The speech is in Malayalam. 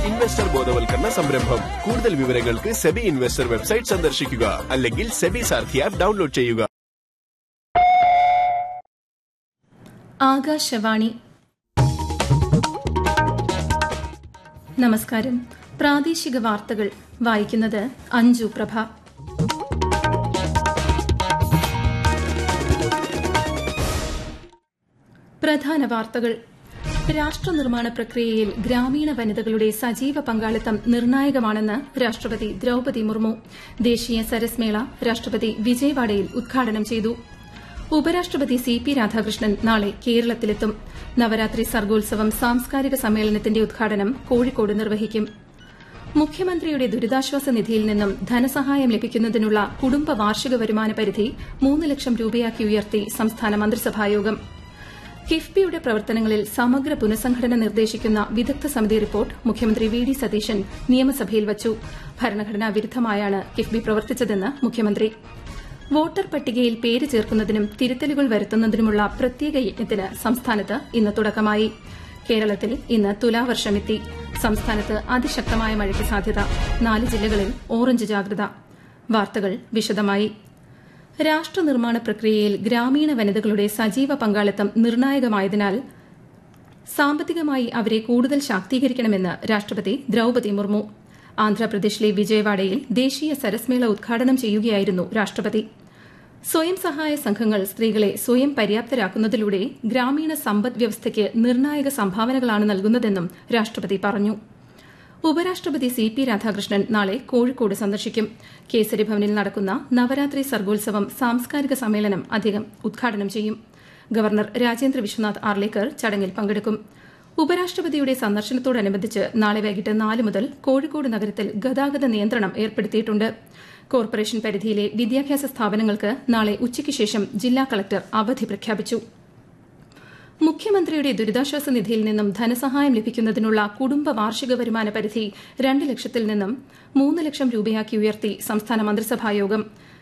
ഇൻവെസ്റ്റർ ബോധവൽക്കരണ സംരംഭം കൂടുതൽ വിവരങ്ങൾക്ക് സെബി ഇൻവെസ്റ്റർ വെബ്സൈറ്റ് സന്ദർശിക്കുക അല്ലെങ്കിൽ സെബി സാർഥി ആപ്പ് ഡൗൺലോഡ് ചെയ്യുക ആകാശവാണി നമസ്കാരം പ്രാദേശിക വാർത്തകൾ വായിക്കുന്നത് അഞ്ജു പ്രഭ പ്രധാന വാർത്തകൾ രാഷ്ട്രനിർമ്മാണ പ്രക്രിയയിൽ ഗ്രാമീണ വനിതകളുടെ സജീവ പങ്കാളിത്തം നിർണായകമാണെന്ന് രാഷ്ട്രപതി ദ്രൌപതി മുർമു ദേശീയ സരസ് മേള രാഷ്ട്രപതി വിജയവാഡയിൽ ഉദ്ഘാടനം ചെയ്തു ഉപരാഷ്ട്രപതി സി പി രാധാകൃഷ്ണൻ നാളെ കേരളത്തിലെത്തും നവരാത്രി സർഗോത്സവം സാംസ്കാരിക സമ്മേളനത്തിന്റെ ഉദ്ഘാടനം കോഴിക്കോട് നിർവഹിക്കും മുഖ്യമന്ത്രിയുടെ ദുരിതാശ്വാസ നിധിയിൽ നിന്നും ധനസഹായം ലഭിക്കുന്നതിനുള്ള കുടുംബ വാർഷിക വരുമാന പരിധി മൂന്ന് ലക്ഷം രൂപയാക്കി ഉയർത്തി സംസ്ഥാന മന്ത്രിസഭായോഗം കിഫ്ബിയുടെ പ്രവർത്തനങ്ങളിൽ സമഗ്ര പുനഃസംഘടന നിർദ്ദേശിക്കുന്ന വിദഗ്ധ സമിതി റിപ്പോർട്ട് മുഖ്യമന്ത്രി വി ഡി സതീശൻ നിയമസഭയിൽ വച്ചു ഭരണഘടനാ വിരുദ്ധമായാണ് കിഫ്ബി പ്രവർത്തിച്ചതെന്ന് മുഖ്യമന്ത്രി വോട്ടർ പട്ടികയിൽ പേര് ചേർക്കുന്നതിനും തിരുത്തലുകൾ വരുത്തുന്നതിനുമുള്ള പ്രത്യേക യജ്ഞത്തിന് സംസ്ഥാനത്ത് ഇന്ന് തുടക്കമായി കേരളത്തിൽ ഇന്ന് തുലാവർഷമെത്തി സംസ്ഥാനത്ത് അതിശക്തമായ മഴയ്ക്ക് സാധ്യത നാല് ജില്ലകളിൽ ഓറഞ്ച് ജാഗ്രത വാർത്തകൾ വിശദമായി രാഷ്ട്രനിർമ്മാണ പ്രക്രിയയിൽ ഗ്രാമീണ വനിതകളുടെ സജീവ പങ്കാളിത്തം നിർണായകമായതിനാൽ സാമ്പത്തികമായി അവരെ കൂടുതൽ ശാക്തീകരിക്കണമെന്ന് രാഷ്ട്രപതി ദ്രൌപതി മുർമു ആന്ധ്രാപ്രദേശിലെ വിജയവാഡയിൽ ദേശീയ സരസ്മേള ഉദ്ഘാടനം ചെയ്യുകയായിരുന്നു രാഷ്ട്രപതി സ്വയം സഹായ സംഘങ്ങൾ സ്ത്രീകളെ സ്വയം പര്യാപ്തരാക്കുന്നതിലൂടെ ഗ്രാമീണ സമ്പദ് വ്യവസ്ഥയ്ക്ക് നിർണായക സംഭാവനകളാണ് നൽകുന്നതെന്നും രാഷ്ട്രപതി പറഞ്ഞു ഉപരാഷ്ട്രപതി സി പി രാധാകൃഷ്ണൻ നാളെ കോഴിക്കോട് സന്ദർശിക്കും കേസരി ഭവനിൽ നടക്കുന്ന നവരാത്രി സർഗോത്സവം സാംസ്കാരിക സമ്മേളനം അദ്ദേഹം ഉദ്ഘാടനം ചെയ്യും ഗവർണർ രാജേന്ദ്ര വിശ്വനാഥ് ആർലേക്കർ ചടങ്ങിൽ പങ്കെടുക്കും ഉപരാഷ്ട്രപതിയുടെ സന്ദർശനത്തോടനുബന്ധിച്ച് നാളെ വൈകിട്ട് നാല് മുതൽ കോഴിക്കോട് നഗരത്തിൽ ഗതാഗത നിയന്ത്രണം ഏർപ്പെടുത്തിയിട്ടുണ്ട് കോർപ്പറേഷൻ പരിധിയിലെ വിദ്യാഭ്യാസ സ്ഥാപനങ്ങൾക്ക് നാളെ ഉച്ചയ്ക്ക് ശേഷം ജില്ലാ കളക്ടർ അവധി പ്രഖ്യാപിച്ചു മുഖ്യമന്ത്രിയുടെ ദുരിതാശ്വാസ നിധിയിൽ നിന്നും ധനസഹായം ലഭിക്കുന്നതിനുള്ള കുടുംബ വാർഷിക വരുമാന പരിധി രണ്ട് ലക്ഷത്തിൽ നിന്നും മൂന്ന് ലക്ഷം രൂപയാക്കി ഉയർത്തി സംസ്ഥാന മന്ത്രിസഭായോഗം